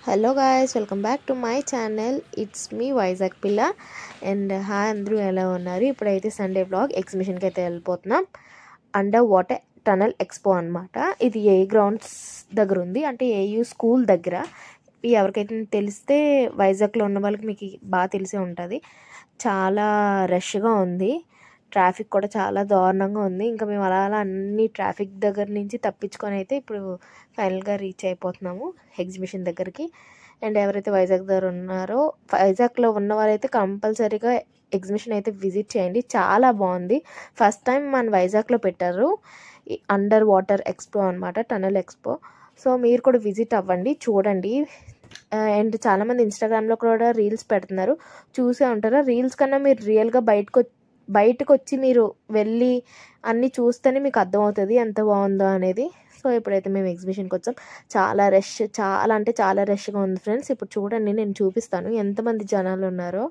hello guys welcome back to my channel it's me Vizag పిల్ల and hi అందరూ ఎలా ఉన్నారు ఇప్పుడైతే సండే బ్లాగ్ ఎగ్జిబిషన్కి అయితే వెళ్ళిపోతున్నాం అండర్ వాటర్ టనల్ ఎక్స్పో అనమాట ఇది ఏ గ్రౌండ్స్ దగ్గర ఉంది అంటే ఏయూ స్కూల్ దగ్గర ఇది ఎవరికైతే తెలిస్తే వైజాగ్లో ఉన్న వాళ్ళకి మీకు బాగా తెలిసే ఉంటుంది చాలా రష్గా ఉంది ట్రాఫిక్ కూడా చాలా దారుణంగా ఉంది ఇంకా మేము అలా అలా అన్ని ట్రాఫిక్ దగ్గర నుంచి తప్పించుకొని అయితే ఇప్పుడు ఫైనల్గా రీచ్ అయిపోతున్నాము ఎగ్జిబిషన్ దగ్గరికి అండ్ ఎవరైతే వైజాగ్ దగ్గర ఉన్నారో వైజాగ్లో ఉన్న వారైతే కంపల్సరీగా ఎగ్జిబిషన్ అయితే విజిట్ చేయండి చాలా బాగుంది ఫస్ట్ టైం మన వైజాగ్లో పెట్టారు అండర్ వాటర్ ఎక్స్పో అనమాట టనల్ ఎక్స్పో సో మీరు కూడా విజిట్ అవ్వండి చూడండి అండ్ చాలామంది ఇన్స్టాగ్రామ్లో కూడా రీల్స్ పెడుతున్నారు చూసే ఉంటారు రీల్స్ కన్నా మీరు రియల్గా బయటకు బయటకు వచ్చి మీరు వెళ్ళి అన్నీ చూస్తేనే మీకు అర్థమవుతుంది ఎంత బాగుందో అనేది సో ఇప్పుడైతే మేము ఎగ్జిబిషన్కి వచ్చాం చాలా రష్ చాలా అంటే చాలా రష్గా ఉంది ఫ్రెండ్స్ ఇప్పుడు చూడండి నేను చూపిస్తాను ఎంతమంది జనాలు ఉన్నారో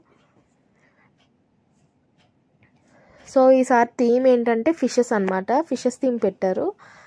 సో ఈసారి థీమ్ ఏంటంటే ఫిషెస్ అనమాట ఫిషెస్ థీమ్ పెట్టారు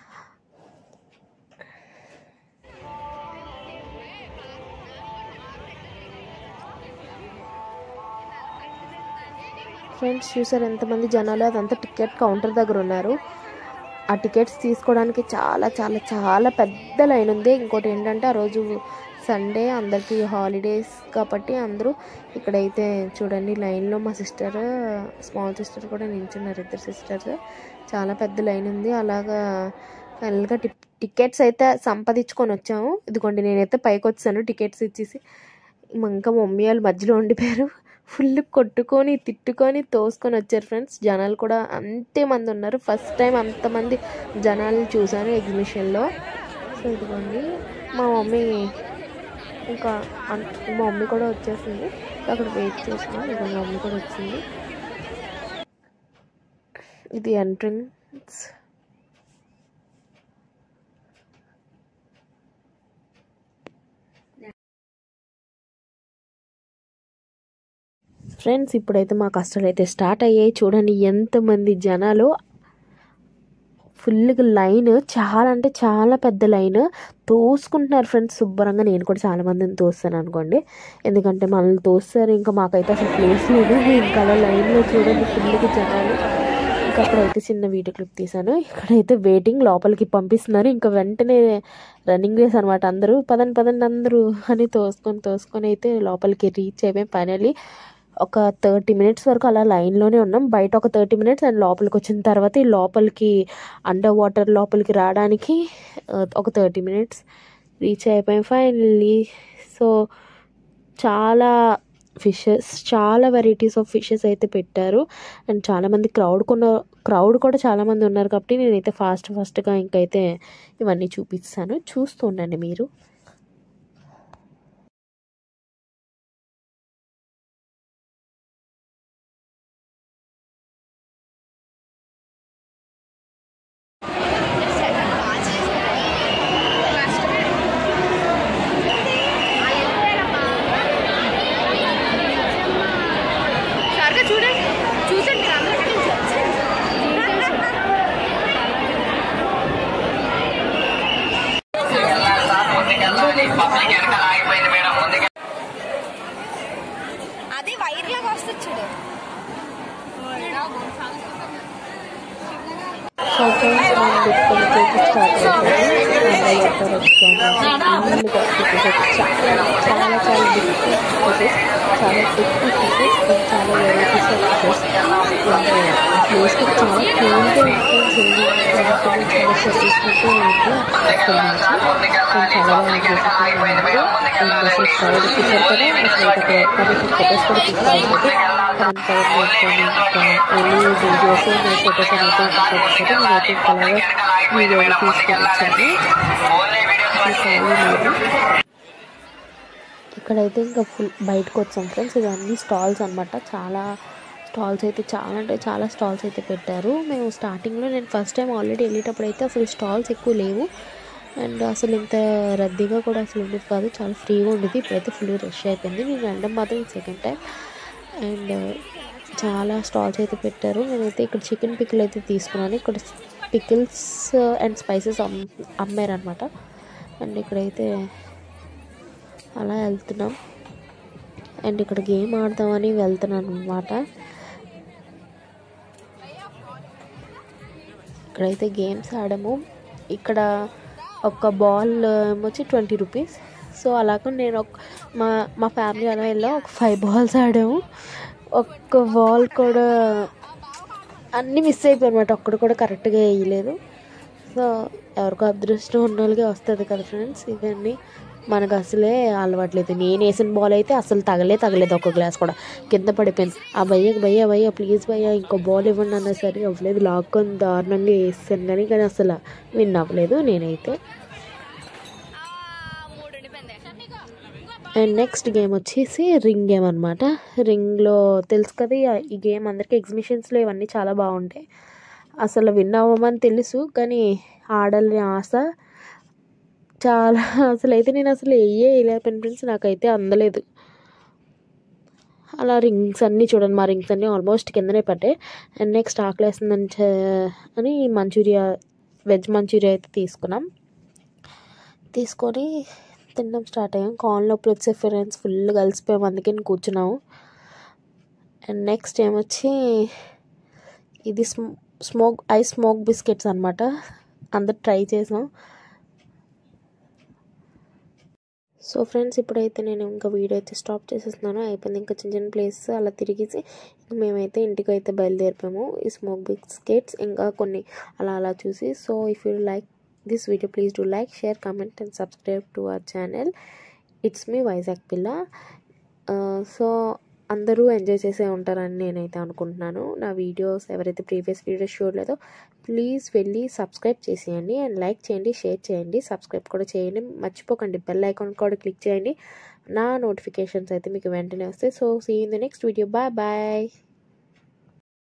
ఫ్రెండ్స్ చూసారు ఎంతమంది జనాలు అదంతా టికెట్ కౌంటర్ దగ్గర ఉన్నారు ఆ టికెట్స్ తీసుకోవడానికి చాలా చాలా చాలా పెద్ద లైన్ ఉంది ఇంకోటి ఏంటంటే ఆ రోజు సండే అందరికీ హాలిడేస్ కాబట్టి అందరూ ఇక్కడైతే చూడండి లైన్లో మా సిస్టర్ స్మాల్ సిస్టర్ కూడా నించున్నారు ఇద్దరు సిస్టర్స్ చాలా పెద్ద లైన్ ఉంది అలాగా ఫైనల్గా టి టికెట్స్ అయితే సంపాదించుకొని వచ్చాము ఇదిగోండి నేనైతే పైకి వచ్చాను టికెట్స్ ఇచ్చేసి ఇంకా మమ్మీ వాళ్ళు మధ్యలో ఉండిపోయారు ఫుల్ కొట్టుకొని తిట్టుకొని తోసుకొని వచ్చారు ఫ్రెండ్స్ జనాలు కూడా అంతే మంది ఉన్నారు ఫస్ట్ టైం అంతమంది జనాలు చూశాను ఎగ్జిబిషన్లో సో ఇదిగోండి మా మమ్మీ ఇంకా మా మమ్మీ కూడా వచ్చేసింది అక్కడ వెయిట్ చేసినాం ఇక మా మమ్మీ కూడా వచ్చింది ఇది ఎంట్రన్స్ ఫ్రెండ్స్ ఇప్పుడైతే మా కష్టాలు అయితే స్టార్ట్ అయ్యాయి చూడండి ఎంతమంది జనాలు ఫుల్గా లైన్ చాలా అంటే చాలా పెద్ద లైన్ తోసుకుంటున్నారు ఫ్రెండ్స్ శుభ్రంగా నేను కూడా చాలా మందిని తోస్తాను అనుకోండి ఎందుకంటే మనల్ని తోస్తారు ఇంకా మాకైతే అసలు ప్లేస్ లేదు ఇంకా అలా లైన్లో చూడండి ఫుల్గా జనాలు ఇంకా అక్కడైతే చిన్న వీడియో క్లిప్ తీశాను ఇక్కడైతే వెయిటింగ్ లోపలికి పంపిస్తున్నారు ఇంకా వెంటనే రన్నింగ్ రేస్ అనమాట అందరూ పదండి పదండి అందరూ అని తోసుకొని తోసుకొని అయితే లోపలికి రీచ్ అయిపోయి ఫైనల్లీ ఒక థర్టీ మినిట్స్ వరకు అలా లైన్లోనే ఉన్నాం బయట ఒక థర్టీ మినిట్స్ అండ్ లోపలికి వచ్చిన తర్వాత ఈ లోపలికి అండర్ వాటర్ లోపలికి రావడానికి ఒక థర్టీ మినిట్స్ రీచ్ అయిపోయాం ఫైనల్లీ సో చాలా ఫిషెస్ చాలా వెరైటీస్ ఆఫ్ ఫిషెస్ అయితే పెట్టారు అండ్ చాలామంది క్రౌడ్ కొన్న క్రౌడ్ కూడా చాలామంది ఉన్నారు కాబట్టి నేనైతే ఫాస్ట్ ఫాస్ట్గా ఇంకైతే ఇవన్నీ చూపిస్తాను చూస్తూ ఉండండి మీరు చూడండి చూసండి మీరు అందరూ అది వైర్ లాగా వస్తుంది చూడు సో ఫ్రెండ్స్ మనం పెట్టుకొని చేసి స్టార్ట్ చాలా చాలా చాలా బిగ్ ఫిషెస్ చాలా ఎక్కువ ఫిషెస్ అండ్ చాలా వెరైటీస్ ఆఫ్ ఫిషెస్ అండ్ ప్లేస్కి చాలా క్లీన్గా ఉంటుంది చాలా సర్వీస్మెంట్గా ఉంది అక్కడ నుంచి అండ్ చాలా బాగా చేస్తున్నారు అండ్ అసలు క్రౌడ్ చూసారు కదా అసలు అక్కడ కాబట్టి ఫొటోస్ కూడా తీసుకున్నారు మనం కవర్ చేసుకొని ఇంకా ఓన్లీ వీడియోస్ నేను ఫొటోస్ అనేది తీసుకొచ్చాను నేనైతే ఇంకా అలాగా వీడియో తీసుకొని వచ్చాను ఇక్కడైతే ఇంకా ఫుల్ బయటకు వచ్చాం ఫ్రెండ్స్ ఇవన్నీ స్టాల్స్ అనమాట చాలా స్టాల్స్ అయితే చాలా అంటే చాలా స్టాల్స్ అయితే పెట్టారు మేము స్టార్టింగ్లో నేను ఫస్ట్ టైం ఆల్రెడీ వెళ్ళేటప్పుడు అయితే అసలు స్టాల్స్ ఎక్కువ లేవు అండ్ అసలు ఇంత రద్దీగా కూడా అసలు ఉండేది కాదు చాలా ఫ్రీగా ఉండేది ఇప్పుడైతే ఫుల్ రష్ అయిపోయింది నేను వెళ్ళడం మాత్రం సెకండ్ టైం అండ్ చాలా స్టాల్స్ అయితే పెట్టారు నేనైతే ఇక్కడ చికెన్ పికిల్ అయితే తీసుకున్నాను ఇక్కడ పికిల్స్ అండ్ స్పైసెస్ అమ్ అమ్మారనమాట అండ్ ఇక్కడైతే అలా వెళ్తున్నాం అండ్ ఇక్కడ గేమ్ ఆడదామని వెళ్తున్నాను అనమాట ఇక్కడైతే గేమ్స్ ఆడాము ఇక్కడ ఒక బాల్ ఏమొచ్చి ట్వంటీ రూపీస్ సో అలాగ నేను ఒక మా మా ఫ్యామిలీ అలా వెళ్ళా ఒక ఫైవ్ బాల్స్ ఆడాము ఒక్క బాల్ కూడా అన్నీ మిస్ అయిపోయి అనమాట ఒక్కడు కూడా కరెక్ట్గా వేయలేదు సో ఎవరికో అదృష్టం ఉన్న వాళ్ళకి వస్తుంది కదా ఫ్రెండ్స్ ఇవన్నీ మనకు అసలే అలవాట్లేదు నేను వేసిన బాల్ అయితే అసలు తగలే తగలేదు ఒక గ్లాస్ కూడా కింద పడిపోయింది ఆ భయ్యకి భయ్య భయ్య ప్లీజ్ భయ్య ఇంకో బాల్ ఇవ్వండి అన్నా సరే అవ్వలేదు లాక్కొని దారుణంగా వేస్తాను కానీ కానీ అసలు విన్ అవ్వలేదు నేనైతే మూడు ఉండిపోయింది అండ్ నెక్స్ట్ గేమ్ వచ్చేసి రింగ్ గేమ్ అనమాట రింగ్లో తెలుసు కదా ఈ- ఈ గేమ్ అందరికీ ఎగ్జిబిషన్స్లో ఇవన్నీ చాలా బాగుంటాయి అసలు విన్ అవ్వమని తెలుసు కానీ ఆడాలని ఆశ చాలా అసలు అయితే నేను అసలు వెయ్యే వేయలేకపోయిన ఫ్రెండ్స్ నాకైతే అందలేదు అలా రింగ్స్ అన్నీ చూడండి మా రింగ్స్ అన్నీ ఆల్మోస్ట్ కిందనే పడ్డాయి అండ్ నెక్స్ట్ ఆకలేస్తుందని చే- అని మంచూరియా వెజ్ మంచూరియా అయితే తీసుకున్నాం తీసుకొని తినడం స్టార్ట్ అయ్యాం కాన్ లోపల వచ్చే ఫ్రెండ్స్ ఫుల్ కలిసిపోయాం అందుకని కూర్చున్నాము అండ్ నెక్స్ట్ ఏమొచ్చి ఇది స్మో స్మోక్ ఐస్ స్మోక్ బిస్కెట్స్ అనమాట అందరు ట్రై చేసాం సో ఫ్రెండ్స్ ఇప్పుడైతే నేను ఇంకా వీడియో అయితే స్టాప్ చేసేస్తున్నాను అయిపోయింది ఇంకా చిన్న చిన్న ప్లేసెస్ అలా తిరిగేసి మేమైతే ఇంటికి అయితే బయలుదేరిపోయాము ఈ స్మోక్ బిస్కెట్స్ ఇంకా కొన్ని అలా అలా చూసి so if you like this video please do like share comment and subscribe to our channel it's me Vizag పిల్ల సో అందరూ ఎంజాయ్ చేసే ఉంటారని నేనైతే అనుకుంటున్నాను నా వీడియోస్ ఎవరైతే ప్రీవియస్ వీడియోస్ చూడలేదో ప్లీజ్ వెళ్ళి సబ్స్క్రైబ్ చేసేయండి అండ్ లైక్ చేయండి షేర్ చేయండి సబ్స్క్రైబ్ కూడా చేయండి మర్చిపోకండి బెల్ ఐకాన్ కూడా క్లిక్ చేయండి నా నోటిఫికేషన్స్ అయితే మీకు వెంటనే వస్తాయి so see in the next video bye bye